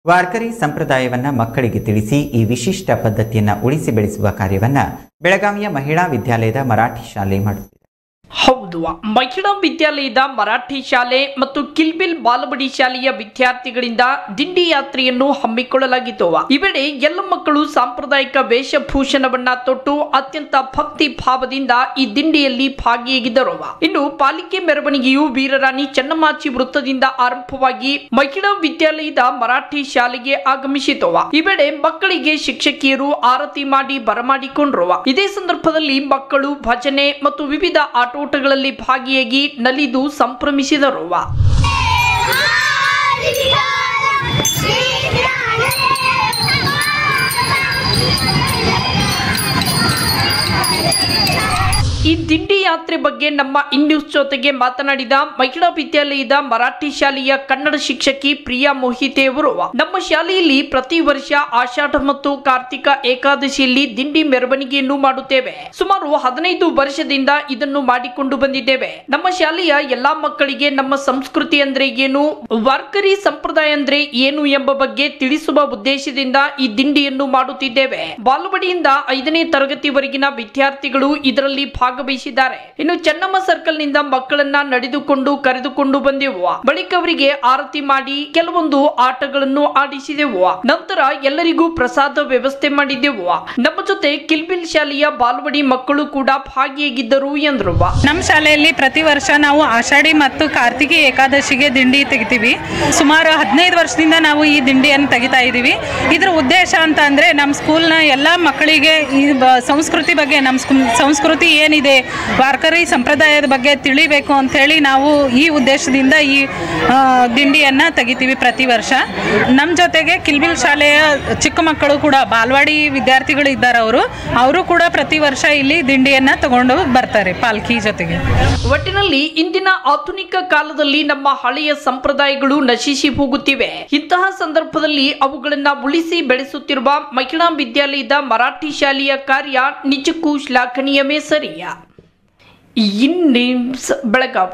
ವಾರ್ಕರಿ ಸಂಪ್ರದಾಯವನ್ನ ಮಕ್ಕಳಿಗೆ ತಿಳಿಸಿ ಈ ವಿಶಿಷ್ಟ ಪದ್ಧತಿಯನ್ನ ಉಳಿಸಿ ಬೆಳೆಸುವ ಕಾರ್ಯವನ್ನ ಬೆಳಗಾವಿಯ ಮಹಿಳಾ ವಿದ್ಯಾಲಯದ ಮರಾಠಿ ಶಾಲೆ ಮಾಡುತ್ತಿದೆ ಹೌದು ಮಹಿಳಾ ವಿದ್ಯಾಲಯದ ಮರಾಠಿ ಶಾಲೆ ಮತ್ತು ಕಿಲ್ಬಿಲ್ ಬಾಲಬಡಿ ಶಾಲೆಯ ವಿದ್ಯಾರ್ಥಿಗಳಿಂದ ದಿಂಡಿ ಯಾತ್ರೆಯನ್ನು ಹಮ್ಮಿಕೊಳ್ಳಲಾಗಿತ್ತು ಈ ವೇಳೆ ಎಲ್ಲ ಮಕ್ಕಳು ಸಾಂಪ್ರದಾಯಿಕ ವೇಷಭೂಷಣವನ್ನ ತೊಟ್ಟು ಅತ್ಯಂತ ಭಕ್ತಿ ಭಾವದಿಂದ ಈ ದಿಂಡಿಯಲ್ಲಿ ಭಾಗಿಯಾಗಿದ್ದರು ಇನ್ನು ಪಾಲಿಕೆ ಮೆರವಣಿಗೆಯು ವೀರರಾಣಿ ಚೆನ್ನಮ್ಮಾಚಿ ವೃತ್ತದಿಂದ ಆರಂಭವಾಗಿ ಮಹಿಳಾ ವಿದ್ಯಾಲಯದ ಮರಾಠಿ ಶಾಲೆಗೆ ಆಗಮಿಸಿತು ಈ ವೇಳೆ ಮಕ್ಕಳಿಗೆ ಶಿಕ್ಷಕಿಯರು ಆರತಿ ಮಾಡಿ ಬರಮಾಡಿಕೊಂಡ್ರು ಇದೇ ಸಂದರ್ಭದಲ್ಲಿ ಮಕ್ಕಳು ಭಜನೆ ಮತ್ತು ವಿವಿಧ ಆಟೋಟಗಳಲ್ಲಿ ಭಾಗಿಯಾಗಿ ನಲಿದು ಸಂಭ್ರಮಿಸಿದರು ಈ ದಿಂಡಿ ಯಾತ್ರೆ ಬಗ್ಗೆ ನಮ್ಮ ಇಂಡ್ಯೂಸ್ ಜೊತೆಗೆ ಮಾತನಾಡಿದ ಮಹಿಳಾ ವಿದ್ಯಾಲಯದ ಮರಾಠಿ ಶಾಲೆಯ ಕನ್ನಡ ಶಿಕ್ಷಕಿ ಪ್ರಿಯಾ ಮೋಹಿತೆ ಅವರು ನಮ್ಮ ಶಾಲೆಯಲ್ಲಿ ಪ್ರತಿ ವರ್ಷ ಆಷಾಢ ಮತ್ತು ಕಾರ್ತಿಕ ಏಕಾದಶಿಯಲ್ಲಿ ದಿಂಡಿ ಮೆರವಣಿಗೆಯನ್ನು ಮಾಡುತ್ತೇವೆ ಸುಮಾರು ಹದಿನೈದು ವರ್ಷದಿಂದ ಇದನ್ನು ಮಾಡಿಕೊಂಡು ಬಂದಿದ್ದೇವೆ ನಮ್ಮ ಶಾಲೆಯ ಎಲ್ಲಾ ಮಕ್ಕಳಿಗೆ ನಮ್ಮ ಸಂಸ್ಕೃತಿ ಅಂದ್ರೆ ಏನು ವಾರ್ಕರಿ ಸಂಪ್ರದಾಯ ಅಂದ್ರೆ ಏನು ಎಂಬ ಬಗ್ಗೆ ತಿಳಿಸುವ ಉದ್ದೇಶದಿಂದ ಈ ದಿಂಡಿಯನ್ನು ಮಾಡುತ್ತಿದ್ದೇವೆ ಬಾಲುಬಡಿಯಿಂದ ಐದನೇ ತರಗತಿವರೆಗಿನ ವಿದ್ಯಾರ್ಥಿಗಳು ಇದರಲ್ಲಿ ಭಾಗವಹಿಸಿದ್ದಾರೆ ಇನ್ನು ಚೆನ್ನಮ್ಮ ಸರ್ಕಲ್ ನಿಂದ ಮಕ್ಕಳನ್ನ ನಡೆದುಕೊಂಡು ಕರೆದುಕೊಂಡು ಬಂದೆವು ಬಳಿಕ ಅವರಿಗೆ ಆರತಿ ಮಾಡಿ ಕೆಲವೊಂದು ಆಟಗಳನ್ನು ಆಡಿಸಿದೆವು ನಂತರ ಎಲ್ಲರಿಗೂ ಪ್ರಸಾದ ವ್ಯವಸ್ಥೆ ಮಾಡಿದ್ದೆವು ನಮ್ಮ ಜೊತೆ ಕಿಲ್ಬಿಲ್ ಶಾಲೆಯ ಬಾಲ್ವಡಿ ಮಕ್ಕಳು ಕೂಡ ಭಾಗಿಯಾಗಿದ್ದರು ಎಂದ್ರು ನಮ್ಮ ಶಾಲೆಯಲ್ಲಿ ಪ್ರತಿ ವರ್ಷ ನಾವು ಆಷಾಢಿ ಮತ್ತು ಕಾರ್ತಿಕಿ ಏಕಾದಶಿಗೆ ದಿಂಡಿ ತೆಗಿತೀವಿ ಸುಮಾರು ಹದಿನೈದು ವರ್ಷದಿಂದ ನಾವು ಈ ದಿಂಡಿಯನ್ನು ತೆಗಿತಾ ಇದ್ದೀವಿ ಇದ್ರ ಉದ್ದೇಶ ಅಂತ ಅಂದರೆ ನಮ್ಮ ಸ್ಕೂಲ್ನ ಎಲ್ಲ ಮಕ್ಕಳಿಗೆ ಈ ಬ- ಸಂಸ್ಕೃತಿ ಬಗ್ಗೆ ನಮ್ಮ ಸ್ಕೂ- ಸಂಸ್ಕೃತಿ ಏನಿದೆ ವಾರ್ಕರಿ ಸಂಪ್ರದಾಯದ ಬಗ್ಗೆ ತಿಳಿಬೇಕು ಅಂಥೇಳಿ ನಾವು ಈ ಉದ್ದೇಶದಿಂದ ಈ ಆ, ದಿಂಡಿಯನ್ನು ತೆಗಿತೀವಿ ಪ್ರತಿ ವರ್ಷ ನಮ್ಮ ಜೊತೆಗೆ ಕಿಲ್ಬಿಲ್ ಶಾಲೆಯ ಚಿಕ್ಕ ಮಕ್ಕಳು ಕೂಡ ಬಾಲ್ವಾಡಿ ವಿದ್ಯಾರ್ಥಿಗಳು ಇದ್ದಾರೆ ಅವರು ಅವರು ಕೂಡ ಪ್ರತಿ ವರ್ಷ ಇಲ್ಲಿ ದಿಂಡಿಯನ್ನು ತಗೊಂಡು ಬರ್ತಾರೆ ಪಾಲ್ಕಿ ಜೊತೆಗೆ ಒಟ್ಟಿನಲ್ಲಿ ಇಂದಿನ ಆಧುನಿಕ ಕಾಲದಲ್ಲಿ ನಮ್ಮ ಹಳೆಯ ಸಂಪ್ರದಾಯಗಳು ನಶಿಸಿ ಹೋಗುತ್ತಿವೆ ಇಂತಹ ಸಂದರ್ಭದಲ್ಲಿ ಅವುಗಳನ್ನ ಉಳಿಸಿ ಬೆಳೆಸುತ್ತಿರುವ ಮಹಿಳಾ ವಿದ್ಯಾಲಯದ ಮರಾಠಿ ಶಾಲೆಯ ಕಾರ್ಯ ನಿಜಕ್ಕೂ ಶ್ಲಾಘನೀಯವೇ ಸರಿಯ ಇನ್ ಬೆಳಗಾವಿ